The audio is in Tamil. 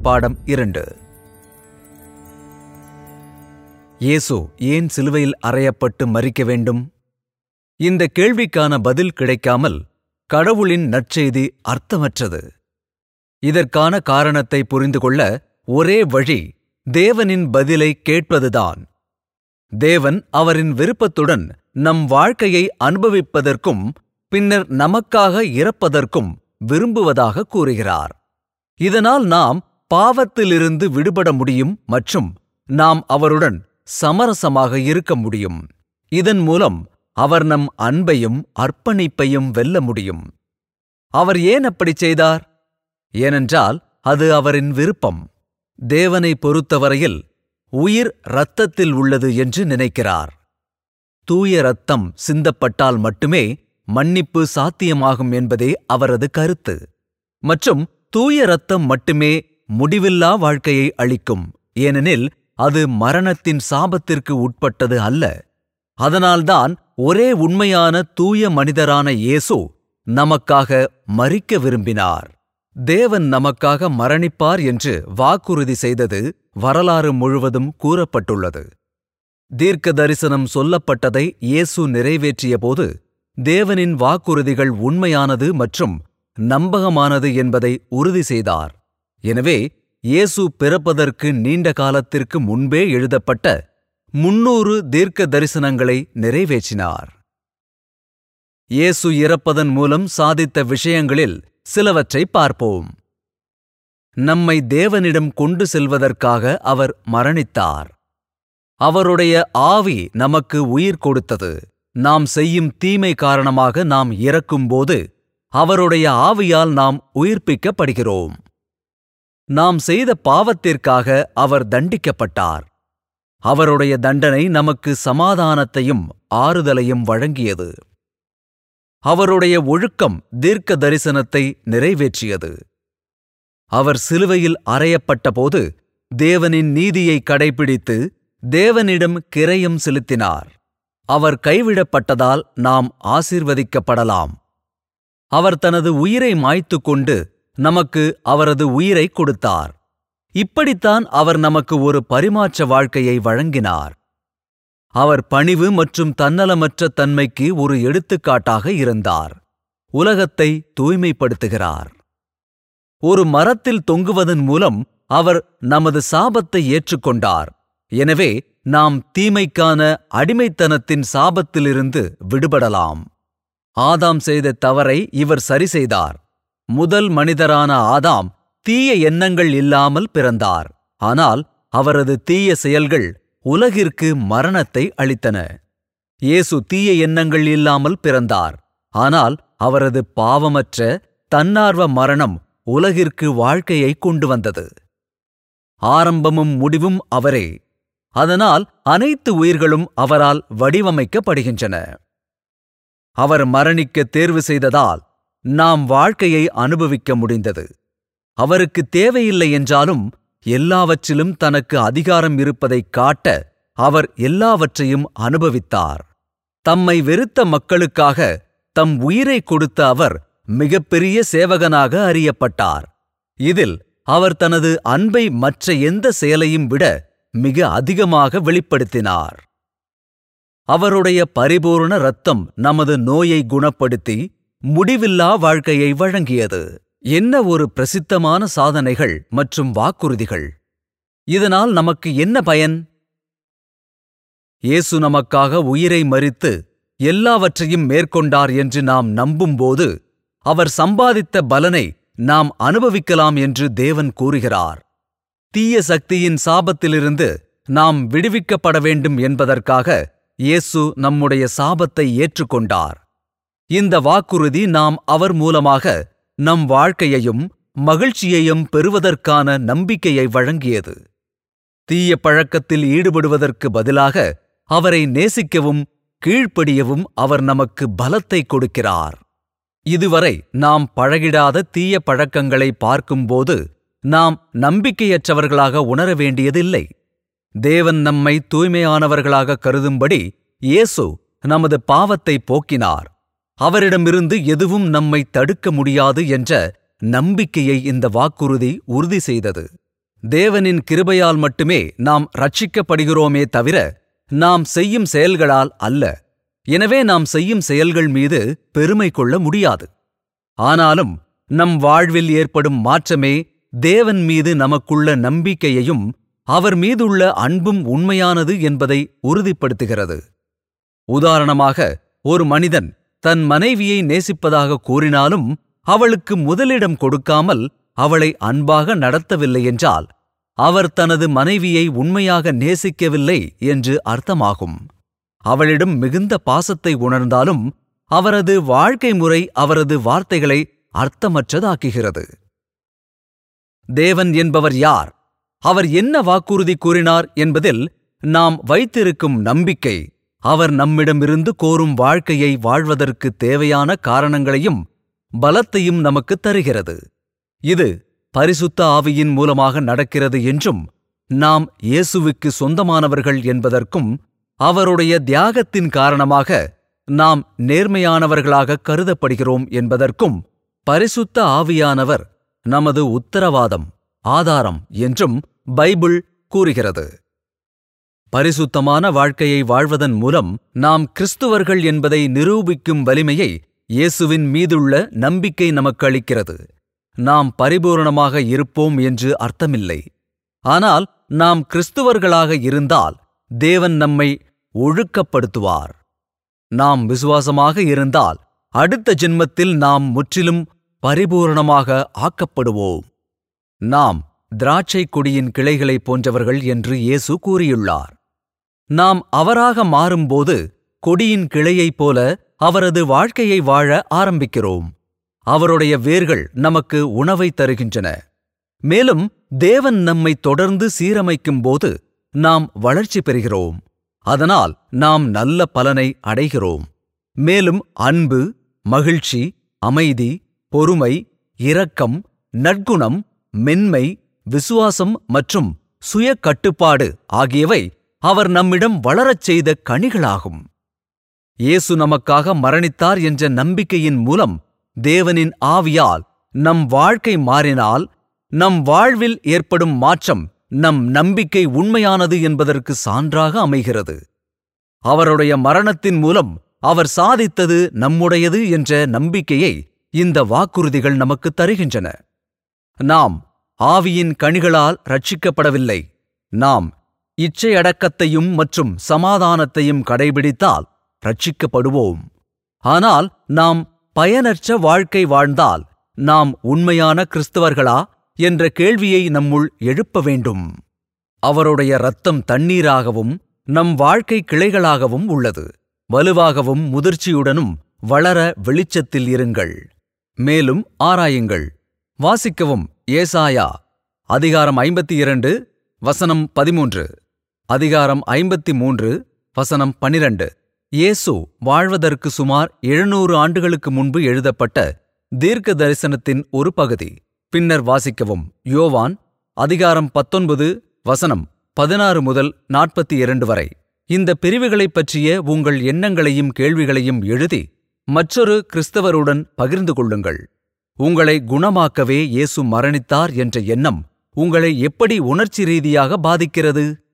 பாடம் இரண்டு இயேசு ஏன் சிலுவையில் அறையப்பட்டு மரிக்க வேண்டும் இந்த கேள்விக்கான பதில் கிடைக்காமல் கடவுளின் நற்செய்தி அர்த்தமற்றது இதற்கான காரணத்தை புரிந்து கொள்ள ஒரே வழி தேவனின் பதிலை கேட்பதுதான் தேவன் அவரின் விருப்பத்துடன் நம் வாழ்க்கையை அனுபவிப்பதற்கும் பின்னர் நமக்காக இறப்பதற்கும் விரும்புவதாக கூறுகிறார் இதனால் நாம் பாவத்திலிருந்து விடுபட முடியும் மற்றும் நாம் அவருடன் சமரசமாக இருக்க முடியும் இதன் மூலம் அவர் நம் அன்பையும் அர்ப்பணிப்பையும் வெல்ல முடியும் அவர் ஏன் அப்படிச் செய்தார் ஏனென்றால் அது அவரின் விருப்பம் தேவனை பொறுத்தவரையில் உயிர் இரத்தத்தில் உள்ளது என்று நினைக்கிறார் தூய இரத்தம் சிந்தப்பட்டால் மட்டுமே மன்னிப்பு சாத்தியமாகும் என்பதே அவரது கருத்து மற்றும் தூய இரத்தம் மட்டுமே முடிவில்லா வாழ்க்கையை அளிக்கும் ஏனெனில் அது மரணத்தின் சாபத்திற்கு உட்பட்டது அல்ல அதனால்தான் ஒரே உண்மையான தூய மனிதரான இயேசு நமக்காக மரிக்க விரும்பினார் தேவன் நமக்காக மரணிப்பார் என்று வாக்குறுதி செய்தது வரலாறு முழுவதும் கூறப்பட்டுள்ளது தீர்க்க தரிசனம் சொல்லப்பட்டதை இயேசு நிறைவேற்றியபோது தேவனின் வாக்குறுதிகள் உண்மையானது மற்றும் நம்பகமானது என்பதை உறுதி செய்தார் எனவே இயேசு பிறப்பதற்கு நீண்ட காலத்திற்கு முன்பே எழுதப்பட்ட முன்னூறு தீர்க்க தரிசனங்களை நிறைவேற்றினார் இயேசு இறப்பதன் மூலம் சாதித்த விஷயங்களில் சிலவற்றை பார்ப்போம் நம்மை தேவனிடம் கொண்டு செல்வதற்காக அவர் மரணித்தார் அவருடைய ஆவி நமக்கு உயிர் கொடுத்தது நாம் செய்யும் தீமை காரணமாக நாம் இறக்கும்போது அவருடைய ஆவியால் நாம் உயிர்ப்பிக்கப்படுகிறோம் நாம் செய்த பாவத்திற்காக அவர் தண்டிக்கப்பட்டார் அவருடைய தண்டனை நமக்கு சமாதானத்தையும் ஆறுதலையும் வழங்கியது அவருடைய ஒழுக்கம் தீர்க்க தரிசனத்தை நிறைவேற்றியது அவர் சிலுவையில் அறையப்பட்டபோது தேவனின் நீதியை கடைபிடித்து தேவனிடம் கிரயம் செலுத்தினார் அவர் கைவிடப்பட்டதால் நாம் ஆசீர்வதிக்கப்படலாம் அவர் தனது உயிரை மாய்த்துக் கொண்டு நமக்கு அவரது உயிரை கொடுத்தார் இப்படித்தான் அவர் நமக்கு ஒரு பரிமாற்ற வாழ்க்கையை வழங்கினார் அவர் பணிவு மற்றும் தன்னலமற்ற தன்மைக்கு ஒரு எடுத்துக்காட்டாக இருந்தார் உலகத்தை தூய்மைப்படுத்துகிறார் ஒரு மரத்தில் தொங்குவதன் மூலம் அவர் நமது சாபத்தை ஏற்றுக்கொண்டார் எனவே நாம் தீமைக்கான அடிமைத்தனத்தின் சாபத்திலிருந்து விடுபடலாம் ஆதாம் செய்த தவறை இவர் சரிசெய்தார் முதல் மனிதரான ஆதாம் தீய எண்ணங்கள் இல்லாமல் பிறந்தார் ஆனால் அவரது தீய செயல்கள் உலகிற்கு மரணத்தை அளித்தன இயேசு தீய எண்ணங்கள் இல்லாமல் பிறந்தார் ஆனால் அவரது பாவமற்ற தன்னார்வ மரணம் உலகிற்கு வாழ்க்கையை கொண்டு வந்தது ஆரம்பமும் முடிவும் அவரே அதனால் அனைத்து உயிர்களும் அவரால் வடிவமைக்கப்படுகின்றன அவர் மரணிக்க தேர்வு செய்ததால் நாம் வாழ்க்கையை அனுபவிக்க முடிந்தது அவருக்கு தேவையில்லை என்றாலும் எல்லாவற்றிலும் தனக்கு அதிகாரம் இருப்பதைக் காட்ட அவர் எல்லாவற்றையும் அனுபவித்தார் தம்மை வெறுத்த மக்களுக்காக தம் உயிரை கொடுத்த அவர் மிகப்பெரிய சேவகனாக அறியப்பட்டார் இதில் அவர் தனது அன்பை மற்ற எந்த செயலையும் விட மிக அதிகமாக வெளிப்படுத்தினார் அவருடைய பரிபூரண இரத்தம் நமது நோயை குணப்படுத்தி முடிவில்லா வாழ்க்கையை வழங்கியது என்ன ஒரு பிரசித்தமான சாதனைகள் மற்றும் வாக்குறுதிகள் இதனால் நமக்கு என்ன பயன் இயேசு நமக்காக உயிரை மறித்து எல்லாவற்றையும் மேற்கொண்டார் என்று நாம் நம்பும்போது அவர் சம்பாதித்த பலனை நாம் அனுபவிக்கலாம் என்று தேவன் கூறுகிறார் தீய சக்தியின் சாபத்திலிருந்து நாம் விடுவிக்கப்பட வேண்டும் என்பதற்காக இயேசு நம்முடைய சாபத்தை ஏற்றுக்கொண்டார் இந்த வாக்குறுதி நாம் அவர் மூலமாக நம் வாழ்க்கையையும் மகிழ்ச்சியையும் பெறுவதற்கான நம்பிக்கையை வழங்கியது தீய பழக்கத்தில் ஈடுபடுவதற்கு பதிலாக அவரை நேசிக்கவும் கீழ்ப்படியவும் அவர் நமக்கு பலத்தை கொடுக்கிறார் இதுவரை நாம் பழகிடாத தீய பழக்கங்களை பார்க்கும்போது நாம் நம்பிக்கையற்றவர்களாக உணர வேண்டியதில்லை தேவன் நம்மை தூய்மையானவர்களாக கருதும்படி இயேசு நமது பாவத்தை போக்கினார் அவரிடமிருந்து எதுவும் நம்மை தடுக்க முடியாது என்ற நம்பிக்கையை இந்த வாக்குறுதி உறுதி செய்தது தேவனின் கிருபையால் மட்டுமே நாம் ரட்சிக்கப்படுகிறோமே தவிர நாம் செய்யும் செயல்களால் அல்ல எனவே நாம் செய்யும் செயல்கள் மீது பெருமை கொள்ள முடியாது ஆனாலும் நம் வாழ்வில் ஏற்படும் மாற்றமே தேவன் மீது நமக்குள்ள நம்பிக்கையையும் அவர் மீதுள்ள அன்பும் உண்மையானது என்பதை உறுதிப்படுத்துகிறது உதாரணமாக ஒரு மனிதன் தன் மனைவியை நேசிப்பதாக கூறினாலும் அவளுக்கு முதலிடம் கொடுக்காமல் அவளை அன்பாக நடத்தவில்லை என்றால் அவர் தனது மனைவியை உண்மையாக நேசிக்கவில்லை என்று அர்த்தமாகும் அவளிடம் மிகுந்த பாசத்தை உணர்ந்தாலும் அவரது வாழ்க்கை முறை அவரது வார்த்தைகளை அர்த்தமற்றதாக்குகிறது தேவன் என்பவர் யார் அவர் என்ன வாக்குறுதி கூறினார் என்பதில் நாம் வைத்திருக்கும் நம்பிக்கை அவர் நம்மிடமிருந்து கோரும் வாழ்க்கையை வாழ்வதற்கு தேவையான காரணங்களையும் பலத்தையும் நமக்குத் தருகிறது இது பரிசுத்த ஆவியின் மூலமாக நடக்கிறது என்றும் நாம் இயேசுவுக்கு சொந்தமானவர்கள் என்பதற்கும் அவருடைய தியாகத்தின் காரணமாக நாம் நேர்மையானவர்களாக கருதப்படுகிறோம் என்பதற்கும் பரிசுத்த ஆவியானவர் நமது உத்தரவாதம் ஆதாரம் என்றும் பைபிள் கூறுகிறது பரிசுத்தமான வாழ்க்கையை வாழ்வதன் மூலம் நாம் கிறிஸ்துவர்கள் என்பதை நிரூபிக்கும் வலிமையை இயேசுவின் மீதுள்ள நம்பிக்கை நமக்கு அளிக்கிறது நாம் பரிபூரணமாக இருப்போம் என்று அர்த்தமில்லை ஆனால் நாம் கிறிஸ்துவர்களாக இருந்தால் தேவன் நம்மை ஒழுக்கப்படுத்துவார் நாம் விசுவாசமாக இருந்தால் அடுத்த ஜென்மத்தில் நாம் முற்றிலும் பரிபூரணமாக ஆக்கப்படுவோம் நாம் திராட்சை கொடியின் கிளைகளைப் போன்றவர்கள் என்று இயேசு கூறியுள்ளார் நாம் அவராக மாறும்போது கொடியின் கிளையைப் போல அவரது வாழ்க்கையை வாழ ஆரம்பிக்கிறோம் அவருடைய வேர்கள் நமக்கு உணவை தருகின்றன மேலும் தேவன் நம்மை தொடர்ந்து சீரமைக்கும்போது நாம் வளர்ச்சி பெறுகிறோம் அதனால் நாம் நல்ல பலனை அடைகிறோம் மேலும் அன்பு மகிழ்ச்சி அமைதி பொறுமை இரக்கம் நற்குணம் மென்மை விசுவாசம் மற்றும் சுய கட்டுப்பாடு ஆகியவை அவர் நம்மிடம் வளரச் செய்த கனிகளாகும் இயேசு நமக்காக மரணித்தார் என்ற நம்பிக்கையின் மூலம் தேவனின் ஆவியால் நம் வாழ்க்கை மாறினால் நம் வாழ்வில் ஏற்படும் மாற்றம் நம் நம்பிக்கை உண்மையானது என்பதற்கு சான்றாக அமைகிறது அவருடைய மரணத்தின் மூலம் அவர் சாதித்தது நம்முடையது என்ற நம்பிக்கையை இந்த வாக்குறுதிகள் நமக்கு தருகின்றன நாம் ஆவியின் கனிகளால் ரட்சிக்கப்படவில்லை நாம் இச்சையடக்கத்தையும் மற்றும் சமாதானத்தையும் கடைபிடித்தால் ரட்சிக்கப்படுவோம் ஆனால் நாம் பயனற்ற வாழ்க்கை வாழ்ந்தால் நாம் உண்மையான கிறிஸ்தவர்களா என்ற கேள்வியை நம்முள் எழுப்ப வேண்டும் அவருடைய இரத்தம் தண்ணீராகவும் நம் வாழ்க்கை கிளைகளாகவும் உள்ளது வலுவாகவும் முதிர்ச்சியுடனும் வளர வெளிச்சத்தில் இருங்கள் மேலும் ஆராயுங்கள் வாசிக்கவும் ஏசாயா அதிகாரம் ஐம்பத்தி இரண்டு வசனம் பதிமூன்று அதிகாரம் ஐம்பத்தி மூன்று வசனம் பனிரண்டு இயேசு வாழ்வதற்கு சுமார் எழுநூறு ஆண்டுகளுக்கு முன்பு எழுதப்பட்ட தீர்க்க தரிசனத்தின் ஒரு பகுதி பின்னர் வாசிக்கவும் யோவான் அதிகாரம் பத்தொன்பது வசனம் பதினாறு முதல் நாற்பத்தி இரண்டு வரை இந்த பிரிவுகளைப் பற்றிய உங்கள் எண்ணங்களையும் கேள்விகளையும் எழுதி மற்றொரு கிறிஸ்தவருடன் பகிர்ந்து கொள்ளுங்கள் உங்களை குணமாக்கவே இயேசு மரணித்தார் என்ற எண்ணம் உங்களை எப்படி உணர்ச்சி ரீதியாக பாதிக்கிறது